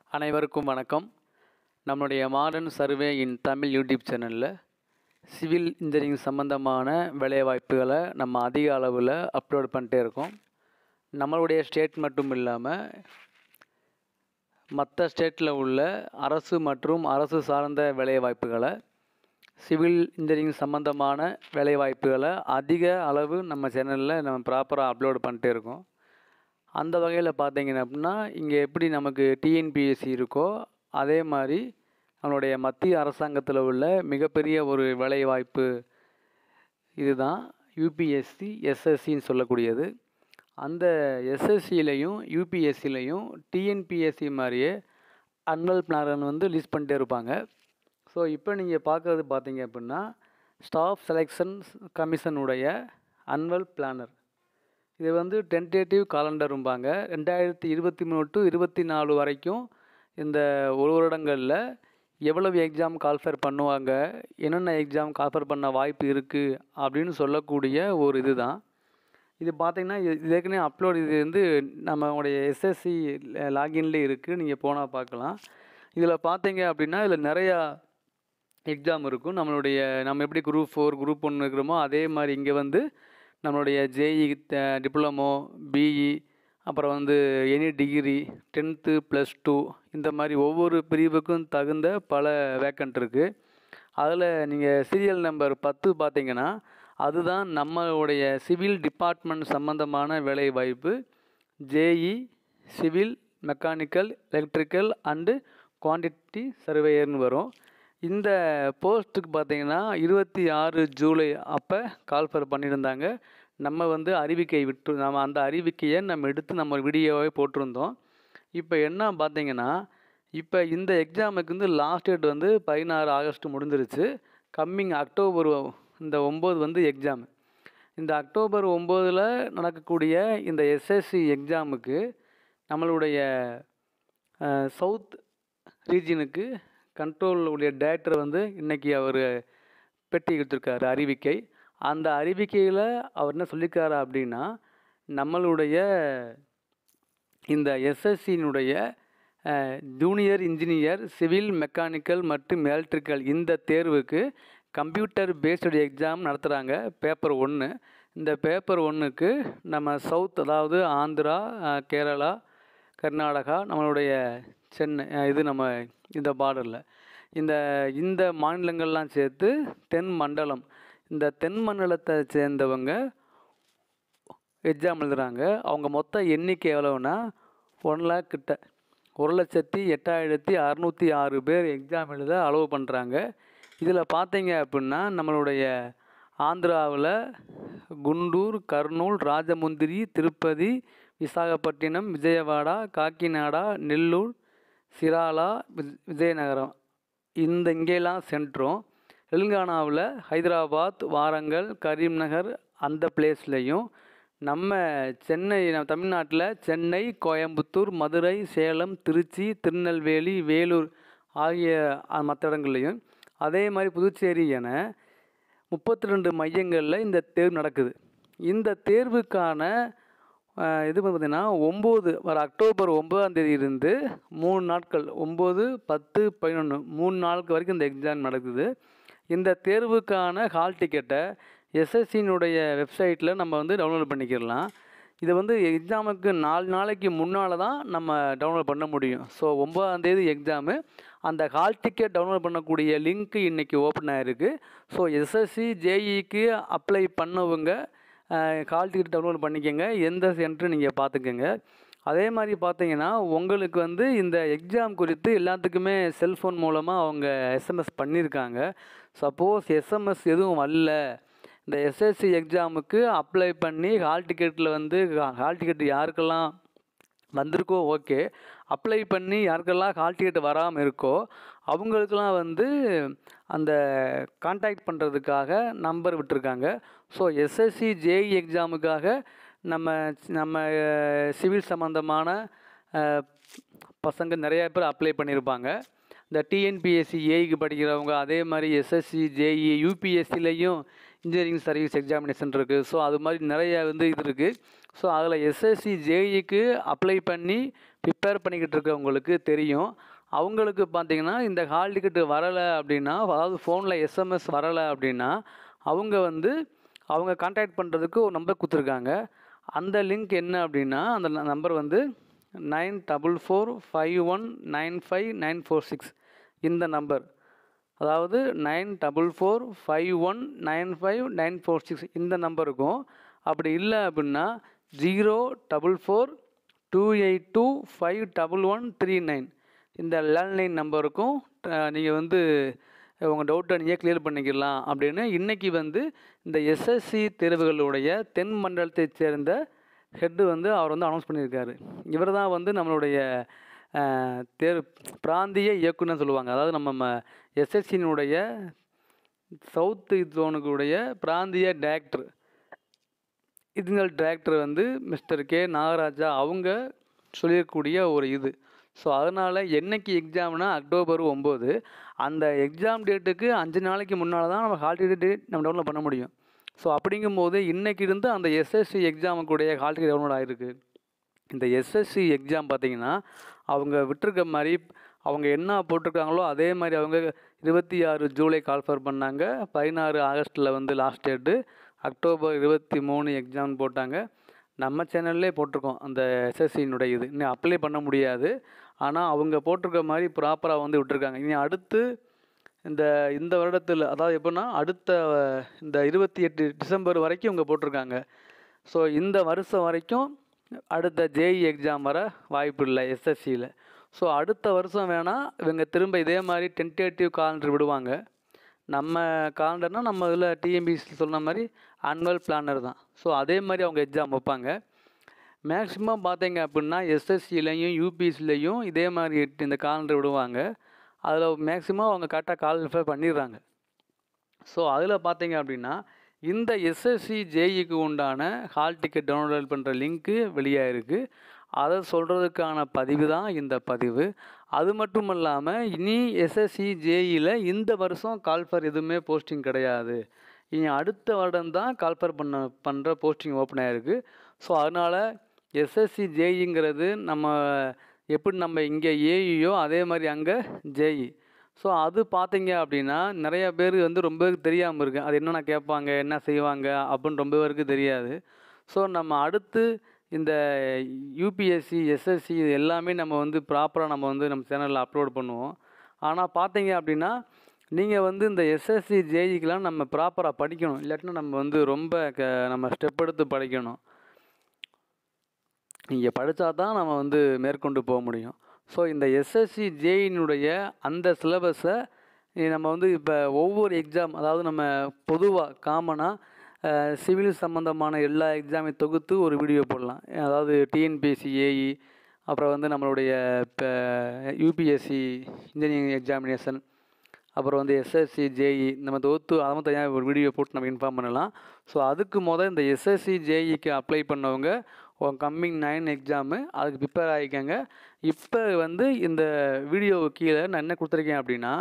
அனைவருக்கும் வணக்கம் நம்மளுடைய modern survey in Tamil YouTube சேனலில் சிவில் இன்ஜினியரிங் சம்மந்தமான வேலைவாய்ப்புகளை நம்ம அதிக அளவில் அப்லோட் பண்ணிட்டே இருக்கோம் நம்மளுடைய ஸ்டேட் மட்டும் இல்லாமல் மற்ற ஸ்டேட்டில் உள்ள அரசு மற்றும் அரசு சார்ந்த வேலைவாய்ப்புகளை சிவில் இன்ஜினியரிங் சம்மந்தமான வேலைவாய்ப்புகளை அதிக அளவு நம்ம சேனலில் நம்ம ப்ராப்பராக அப்லோட் பண்ணிட்டே இருக்கோம் அந்த வகையில் பார்த்தீங்கன்னா அப்படின்னா இங்கே எப்படி நமக்கு டிஎன்பிஎஸ்சி இருக்கோ அதே மாதிரி நம்மளுடைய மத்திய அரசாங்கத்தில் உள்ள மிகப்பெரிய ஒரு வேலைவாய்ப்பு இதுதான் யூபிஎஸ்சி எஸ்எஸ்சின்னு சொல்லக்கூடியது அந்த எஸ்எஸ்சிலையும் யூபிஎஸ்சிலையும் டிஎன்பிஎஸ்சி மாதிரியே அன்வல் பிளான் வந்து லிஸ்ட் பண்ணிட்டே இருப்பாங்க ஸோ இப்போ நீங்கள் பார்க்குறது பார்த்தீங்க அப்படின்னா ஸ்டாஃப் செலெக்ஷன் கமிஷனுடைய அன்வல் பிளானர் இது வந்து டென்டேட்டிவ் காலண்டரும்பாங்க ரெண்டாயிரத்தி இருபத்தி மூணு டு இருபத்தி நாலு வரைக்கும் இந்த ஒரு வருடங்களில் எவ்வளவு எக்ஸாம் கால்ஃபர் பண்ணுவாங்க என்னென்ன எக்ஸாம் கால்ஃபர் பண்ண வாய்ப்பு இருக்குது அப்படின்னு சொல்லக்கூடிய ஒரு இது தான் இது பார்த்தீங்கன்னா இது இது ஏற்கனவே அப்லோட் இது வந்து நம்மளுடைய எஸ்எஸ்சி லாகின்லேயே இருக்குது நீங்கள் போனால் பார்க்கலாம் இதில் பார்த்தீங்க அப்படின்னா இதில் நிறையா எக்ஸாம் இருக்கும் நம்மளுடைய நம்ம எப்படி குரூப் ஃபோர் குரூப் ஒன்று இருக்கிறோமோ அதே மாதிரி இங்கே வந்து நம்மளுடைய ஜேஇ டிப்ளமோ பிஇ அப்புறம் வந்து any degree tenth plus two இந்த மாதிரி ஒவ்வொரு பிரிவுக்கும் தகுந்த பல வேக்கண்ட் இருக்குது அதில் நீங்கள் சீரியல் நம்பர் பத்து பார்த்தீங்கன்னா அதுதான் நம்மளுடைய சிவில் டிபார்ட்மெண்ட் சம்மந்தமான வேலை வாய்ப்பு JE civil mechanical electrical and quantity சர்வேயர்னு வரும் இந்த போஸ்ட்டுக்கு பார்த்தீங்கன்னா இருபத்தி ஆறு ஜூலை அப்போ கால்ஃபர் பண்ணியிருந்தாங்க நம்ம வந்து அறிவிக்கை விட்டு நம்ம அந்த அறிவிக்கையை நம்ம எடுத்து நம்ம வீடியோவே போட்டிருந்தோம் இப்போ என்ன பார்த்தீங்கன்னா இப்போ இந்த எக்ஸாமுக்கு வந்து லாஸ்ட் டேட் வந்து பதினாறு ஆகஸ்ட் முடிஞ்சிருச்சு கம்மிங் அக்டோபர் இந்த ஒம்பது வந்து எக்ஸாம் இந்த அக்டோபர் ஒம்போதில் நடக்கக்கூடிய இந்த எஸ்எஸ்சி எக்ஸாமுக்கு நம்மளுடைய சவுத் ரீஜனுக்கு கண்ட்ரோல் உடைய டேரக்டர் வந்து இன்றைக்கி அவர் பெட்டி கொடுத்துருக்காரு அறிவிக்கை அந்த அறிவிக்கையில் அவர் என்ன சொல்லியிருக்காரு அப்படின்னா நம்மளுடைய இந்த எஸ்எஸ்சியினுடைய ஜூனியர் இன்ஜினியர் சிவில் மெக்கானிக்கல் மற்றும் எலக்ட்ரிக்கல் இந்த தேர்வுக்கு கம்ப்யூட்டர் பேஸ்டு எக்ஸாம் நடத்துகிறாங்க பேப்பர் ஒன்று இந்த பேப்பர் ஒன்றுக்கு நம்ம சவுத் அதாவது ஆந்திரா கேரளா கர்நாடகா நம்மளுடைய சென்னை இது நம்ம இந்த பார்டரில் இந்த இந்த மாநிலங்கள்லாம் சேர்த்து தென் மண்டலம் இந்த தென் மண்டலத்தை சேர்ந்தவங்க எக்ஸாம் எழுதுகிறாங்க அவங்க மொத்த எண்ணிக்கை எவ்வளோன்னா ஒன் லேக் கிட்ட ஒரு லட்சத்தி எட்டாயிரத்தி அறநூற்றி ஆறு பேர் எக்ஸாம் எழுத அலோவ் பண்ணுறாங்க இதில் பார்த்தீங்க அப்படின்னா நம்மளுடைய ஆந்திராவில் குண்டூர் கர்னூல் ராஜமுந்திரி திருப்பதி விசாகப்பட்டினம் விஜயவாடா காக்கிநாடா நெல்லூர் சிராலா விஜயநகரம் இந்த இங்கேலாம் சென்றும் தெலுங்கானாவில் ஹைதராபாத் வாரங்கல் கரீம்நகர் அந்த பிளேஸ்லையும் நம்ம சென்னை நம்ம தமிழ்நாட்டில் சென்னை கோயம்புத்தூர் மதுரை சேலம் திருச்சி திருநெல்வேலி வேலூர் ஆகிய மற்ற இடங்கள்லையும் அதே மாதிரி புதுச்சேரி என முப்பத்தி ரெண்டு மையங்களில் இந்த தேர்வு நடக்குது இந்த தேர்வுக்கான இது பார்த்திங்கன்னா ஒம்பது வர அக்டோபர் ஒம்பதாம் தேதியிலிருந்து மூணு நாட்கள் ஒம்பது பத்து பதினொன்று மூணு நாளுக்கு வரைக்கும் இந்த எக்ஸாம் நடக்குது இந்த தேர்வுக்கான ஹால் டிக்கெட்டை எஸ்எஸ்சியினுடைய வெப்சைட்டில் நம்ம வந்து டவுன்லோட் பண்ணிக்கிடலாம் இதை வந்து எக்ஸாமுக்கு நாலு நாளைக்கு முன்னால் தான் நம்ம டவுன்லோட் பண்ண முடியும் ஸோ ஒம்பதாம் தேதி எக்ஸாமு அந்த ஹால் டிக்கெட் டவுன்லோட் பண்ணக்கூடிய லிங்க்கு இன்றைக்கி ஓப்பன் ஆகிருக்கு ஸோ எஸ்எஸ்சி ஜேஇக்கு அப்ளை பண்ணவங்க ஹால் டிக்கெட் டவுன்லோட் பண்ணிக்கோங்க எந்த சென்ட்ரு நீங்கள் பார்த்துக்கோங்க அதே மாதிரி பார்த்தீங்கன்னா உங்களுக்கு வந்து இந்த எக்ஸாம் குறித்து எல்லாத்துக்குமே செல்ஃபோன் மூலமாக அவங்க எஸ்எம்எஸ் பண்ணியிருக்காங்க சப்போஸ் எஸ்எம்எஸ் எதுவும் வரல இந்த எஸ்எஸ்சி எக்ஸாமுக்கு அப்ளை பண்ணி ஹால் டிக்கெட்டில் வந்து ஹால் டிக்கெட் யாருக்கெல்லாம் வந்திருக்கோ ஓகே அப்ளை பண்ணி யாருக்கெல்லாம் ஹால் டிக்கெட் வராமல் இருக்கோ அவங்களுக்கெல்லாம் வந்து அந்த கான்டாக்ட் பண்ணுறதுக்காக நம்பர் விட்டுருக்காங்க ஸோ எஸ்எஸ்சி ஜேஇ எக்ஸாமுக்காக நம்ம நம்ம சிவில் சம்மந்தமான பசங்க நிறையா பேர் அப்ளை பண்ணியிருப்பாங்க இந்த டிஎன்பிஎஸ்சி ஏஐக்கு படிக்கிறவங்க அதே மாதிரி எஸ்எஸ்சி ஜேஇ யூபிஎஸ்சிலையும் இன்ஜினியரிங் சர்வீஸ் எக்ஸாமினேஷன் இருக்குது ஸோ அது மாதிரி நிறைய வந்து இது இருக்குது ஸோ அதில் எஸ்எஸ்சி ஜேஇக்கு அப்ளை பண்ணி ப்ரிப்பேர் பண்ணிக்கிட்டு இருக்கவங்களுக்கு தெரியும் அவங்களுக்கு பார்த்தீங்கன்னா இந்த ஹால் டிக்கெட்டு வரலை அப்படின்னா அதாவது ஃபோனில் எஸ்எம்எஸ் வரலை அப்படின்னா அவங்க வந்து அவங்க கான்டாக்ட் பண்ணுறதுக்கு ஒரு நம்பர் கொடுத்துருக்காங்க அந்த லிங்க் என்ன அப்படின்னா அந்த நம்பர் வந்து nine double four five one nine five nine four six இந்த நம்பர் அதாவது nine double four five one nine five nine four six இந்த நம்பருக்கும் அப்படி இல்லை அப்படின்னா zero double four two eight two five double one three nine இந்த landline நம்பருக்கும் நீங்கள் வந்து உங்கள் டவுட்டை நீங்கள் கிளியர் பண்ணிக்கலாம் அப்படின்னு இன்றைக்கி வந்து இந்த எஸ்எஸ்சி தேர்வுகளுடைய தென் மண்டலத்தைச் சேர்ந்த ஹெட்டு வந்து அவர் வந்து அனௌன்ஸ் பண்ணியிருக்காரு இவர் தான் வந்து நம்மளுடைய அஹ், தேர் பிராந்திய இயக்குனர் சொல்லுவாங்க அதாவது நம்ம எஸ்எஸ்சியினுடைய சவுத்து ஜோனுக்குடைய பிராந்திய டைரக்டர் இதுங்கள் டைரக்டர் வந்து மிஸ்டர் கே நாகராஜா அவங்க சொல்லியிருக்கக்கூடிய ஒரு இது ஸோ அதனால் என்னைக்கு எக்ஸாம்னா அக்டோபர் ஒம்பது அந்த எக்ஸாம் டேட்டுக்கு அஞ்சு நாளைக்கு முன்னால் தான் நம்ம ஹால் டிக்கெட் டேட் நம்ம டவுன்லோட் பண்ண முடியும் ஸோ அப்படிங்கும்போது இன்னைக்கு இருந்து அந்த எஸ்எஸ்சி எக்ஸாமுக்குடைய ஹால் டிக்கெட் டவுன்லோட் ஆகிருக்கு இந்த எஸ்எஸ்சி எக்ஸாம் பார்த்தீங்கன்னா அவங்க விட்டிருக்க மாதிரி அவங்க என்ன போட்டிருக்காங்களோ அதே மாதிரி அவங்க இருபத்தி ஆறு ஜூலை கால்ஃபர் பண்ணாங்க பதினாறு ஆகஸ்ட்டில் வந்து லாஸ்ட் டேட்டு அக்டோபர் இருபத்தி மூணு எக்ஸாம் போட்டாங்க நம்ம சேனல்லே போட்டிருக்கோம் அந்த எஸ்எஸ்சியினுடைய இது இன்னும் அப்ளை பண்ண முடியாது ஆனால் அவங்க போட்டிருக்க மாதிரி ப்ராப்பராக வந்து விட்டுருக்காங்க இனி அடுத்து இந்த இந்த வருடத்தில் அதாவது எப்படின்னா அடுத்த அஹ், இந்த இருபத்தி எட்டு டிசம்பர் வரைக்கும் இவங்க போட்டிருக்காங்க ஸோ இந்த வருஷம் வரைக்கும் அடுத்த ஜேஇ எக்ஸாம் வர வாய்ப்பு இல்லை எஸ்எஸ்சியில் ஸோ அடுத்த வருஷம் வேணால் இவங்க திரும்ப இதே மாதிரி டென்டேட்டிவ் காலண்டர் விடுவாங்க நம்ம காலண்டர்னால் நம்ம இதில் டிஎம்பிசி சொன்ன மாதிரி ஆனுவல் பிளானர் தான் ஸோ அதே மாதிரி அவங்க எக்ஸாம் வைப்பாங்க மேக்ஸிமம் பார்த்தீங்க அப்படின்னா எஸ்எஸ்சிலையும் யூபிஎஸ்சிலையும் இதே மாதிரி இந்த காலண்டர் விடுவாங்க அதில் மேக்ஸிமம் அவங்க கரெக்டாக கால்ஃபை பண்ணிடுறாங்க ஸோ அதில் பார்த்தீங்க அப்படின்னா இந்த எஸ்எஸ்சி ஜேஇக்கு உண்டான ஹால் டிக்கெட் டவுன்லோட் பண்ணுற லிங்க்கு வெளியாயிருக்கு அதை சொல்கிறதுக்கான பதிவு தான் இந்த பதிவு அது மட்டும் இல்லாமல் இனி எஸ்எஸ்சி ஜேஇயில் இந்த வருஷம் கால்ஃபர் எதுவுமே போஸ்டிங் கிடையாது இனி அடுத்த வருடம் தான் கால்ஃபர் பண்ண பண்ணுற போஸ்டிங் ஓப்பன் ஆகிருக்கு ஸோ அதனால் எஸ்எஸ்சி ஜேஇங்கிறது நம்ம எப்படி நம்ம இங்கே ஏஇயோ அதே மாதிரி அங்கே ஜேஇ ஸோ அது பார்த்தீங்க அப்படின்னா நிறைய பேர் வந்து ரொம்ப பேருக்கு தெரியாமல் இருக்கு அது என்னென்ன கேட்பாங்க என்ன செய்வாங்க அப்படின்னு ரொம்ப பேருக்கு தெரியாது ஸோ நம்ம அடுத்து இந்த யூபிஎஸ்சி எஸ்எஸ்சி இது எல்லாமே நம்ம வந்து ப்ராப்பராக நம்ம வந்து நம்ம சேனலில் அப்லோட் பண்ணுவோம் ஆனால் பார்த்தீங்க அப்படின்னா நீங்கள் வந்து இந்த எஸ்எஸ்சி ஜேஇக்கெலாம் நம்ம ப்ராப்பராக படிக்கணும் இல்லாட்டினா நம்ம வந்து ரொம்ப க நம்ம ஸ்டெப் எடுத்து படிக்கணும் நீங்கள் படித்தா தான் நம்ம வந்து மேற்கொண்டு போக முடியும் ஸோ இந்த எஸ்எஸ்சி ஜேயினுடைய அந்த சிலபஸை நம்ம வந்து இப்போ ஒவ்வொரு எக்ஸாம் அதாவது நம்ம பொதுவாக காமனாக சிவில் சம்மந்தமான எல்லா எக்ஸாமையும் தொகுத்து ஒரு வீடியோ போடலாம் அதாவது டிஎன்பிஎஸ்சி ஏஇ அப்புறம் வந்து நம்மளுடைய இப்போ யூபிஎஸ்சி இன்ஜினியரிங் எக்ஸாமினேஷன் அப்புறம் வந்து எஸ்எஸ்சி ஜேஇ நம்ம தொகுத்து அதை தனியாக ஒரு வீடியோ போட்டு நம்ம இன்ஃபார்ம் பண்ணலாம் ஸோ அதுக்கு மொதல் இந்த எஸ்எஸ்சி ஜேஇக்கு அப்ளை பண்ணவங்க கம்மிங் நைன் எக்ஸாமு அதுக்கு ப்ரிப்பேர் ஆகிக்கங்க இப்போ வந்து இந்த வீடியோ கீழே நான் என்ன கொடுத்துருக்கேன் அப்படின்னா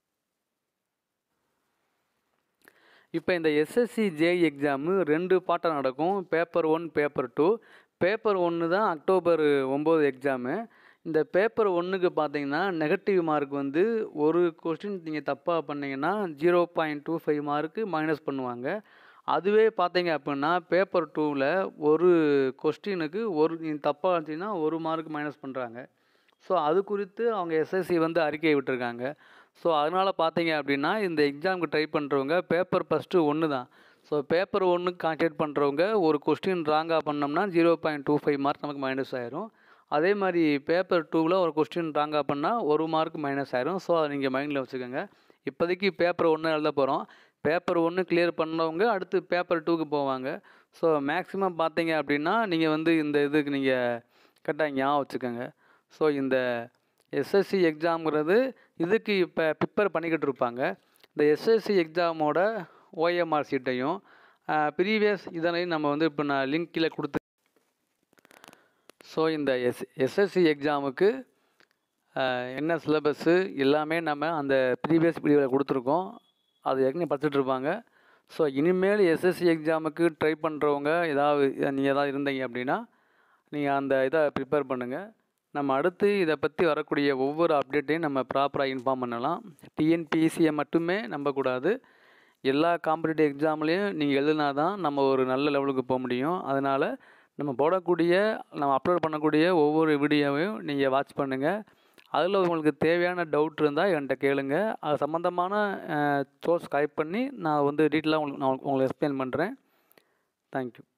இப்போ இந்த எஸ்எஸ்சி ஜேஇ எக்ஸாமு ரெண்டு பாட்டாக நடக்கும் paper one paper two paper ஒன்று தான் அக்டோபர் ஒம்பது எக்ஸாமு இந்த பேப்பர் ஒன்றுக்கு பார்த்தீங்கன்னா நெகட்டிவ் மார்க் வந்து ஒரு கொஸ்டின் நீங்கள் தப்பாக பண்ணீங்கன்னா zero point two five mark minus பண்ணுவாங்க அதுவே பார்த்தீங்க அப்படின்னா பேப்பர் டூவில் ஒரு கொஸ்டினுக்கு ஒரு நீங்கள் தப்பாக இருந்துச்சிங்கன்னா ஒரு மார்க் மைனஸ் பண்ணுறாங்க ஸோ அது குறித்து அவங்க எஸ்எஸ்சி வந்து அறிக்கை விட்டுருக்காங்க ஸோ அதனால் பார்த்தீங்க அப்படின்னா இந்த எக்ஸாமுக்கு ட்ரை பண்ணுறவங்க பேப்பர் ஃபஸ்ட்டு ஒன்று தான் ஸோ பேப்பர் ஒன்றுக்கு கான்சன்ட்ரேட் பண்ணுறவங்க ஒரு கொஸ்டின் ராங்காக பண்ணோம்னா zero point two five mark நமக்கு மைனஸ் ஆயிரும் அதே மாதிரி பேப்பர் டூவில் ஒரு கொஸ்டின் ராங்காக பண்ணால் ஒரு மார்க் மைனஸ் ஆயிரும் ஸோ அதை நீங்கள் மைண்டில் வச்சுக்கோங்க இப்போதைக்கு பேப்பர் ஒன்று எழுத போகிறோம் பேப்பர் ஒன்று கிளியர் பண்ணவங்க அடுத்து பேப்பர் டூக்கு போவாங்க ஸோ மேக்ஸிமம் பார்த்தீங்க அப்படின்னா நீங்கள் வந்து இந்த இதுக்கு நீங்கள் கரெக்டாக ஞாபகம் வச்சுக்கோங்க ஸோ இந்த எஸ்எஸ்சி எக்ஸாம்ங்கிறது இதுக்கு இப்போ ப்ரிப்பேர் பண்ணிக்கிட்டு இருப்பாங்க இந்த எஸ்எஸ்சி எக்ஸாமோட ஓஎம்ஆர் சீட்டையும் ப்ரீவியஸ் இதனையும் நம்ம வந்து இப்போ நான் லிங்க் கீழே கொடுத்து ஸோ இந்த எஸ் எஸ்எஸ்சி எக்ஸாமுக்கு என்ன சிலபஸ்ஸு எல்லாமே நம்ம அந்த ப்ரீவியஸ் வீடியோவில் கொடுத்துருக்கோம் அது ஏற்கனவே படிச்சுட்டு இருப்பாங்க ஸோ இனிமேல் எஸ்எஸ்சி எக்ஸாமுக்கு ட்ரை பண்ணுறவங்க ஏதாவது நீங்கள் ஏதாவது இருந்தீங்க அப்படின்னா நீங்கள் அந்த இதை ப்ரிப்பேர் பண்ணுங்கள் நம்ம அடுத்து இதை பற்றி வரக்கூடிய ஒவ்வொரு அப்டேட்டையும் நம்ம ப்ராப்பராக இன்ஃபார்ம் பண்ணலாம் டிஎன்பிஎஸ்சியை மட்டுமே நம்பக்கூடாது எல்லா காம்படிட்டிவ் எக்ஸாம்லேயும் நீங்கள் எழுதினா தான் நம்ம ஒரு நல்ல லெவலுக்கு போக முடியும் அதனால் நம்ம போடக்கூடிய நம்ம அப்லோட் பண்ணக்கூடிய ஒவ்வொரு வீடியோவையும் நீங்கள் வாட்ச் பண்ணுங்கள் அதில் உங்களுக்கு தேவையான டவுட் இருந்தால் என்கிட்ட கேளுங்க அது சம்மந்தமான சோர்ஸ் கலெக்ட் பண்ணி நான் வந்து டீட்டெயிலாக உங்களுக்கு நான் உங்களுக்கு எக்ஸ்பிளைன் பண்ணுறேன் தேங்க்யூ